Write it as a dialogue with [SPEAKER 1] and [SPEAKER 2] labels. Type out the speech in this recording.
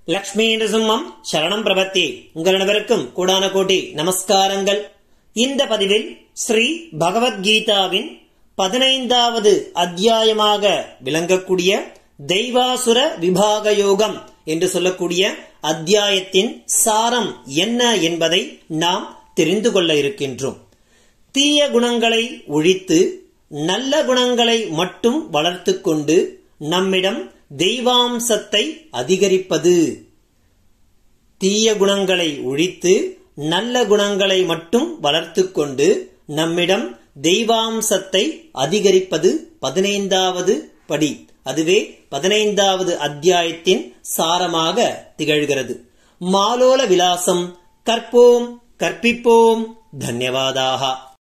[SPEAKER 1] லக்ஷ்மி நிருசிம்மம் சரணம் பிரபத்தி உங்கள் அனைவருக்கும் கூடான கோட்டி நமஸ்காரங்கள் இந்த பதிவில் ஸ்ரீ பகவத்கீதாவின் பதினைந்தாவது அத்தியாயமாக விளங்கக்கூடிய தெய்வாசுர விபாக யோகம் என்று சொல்லக்கூடிய அத்தியாயத்தின் சாரம் என்ன என்பதை நாம் தெரிந்து கொள்ள இருக்கின்றோம் தீய குணங்களை ஒழித்து நல்ல குணங்களை மட்டும் வளர்த்துக் கொண்டு நம்மிடம் தெய்வாம்சத்தை அதிகரிப்பது தீய குணங்களை ஒழித்து நல்ல குணங்களை மட்டும் வளர்த்துக் கொண்டு நம்மிடம் தெய்வாம்சத்தை அதிகரிப்பது பதினைந்தாவது படி அதுவே பதினைந்தாவது அத்தியாயத்தின் சாரமாக திகழ்கிறது மாலோல விலாசம் கற்போம் கற்பிப்போம் தன்யவாதாக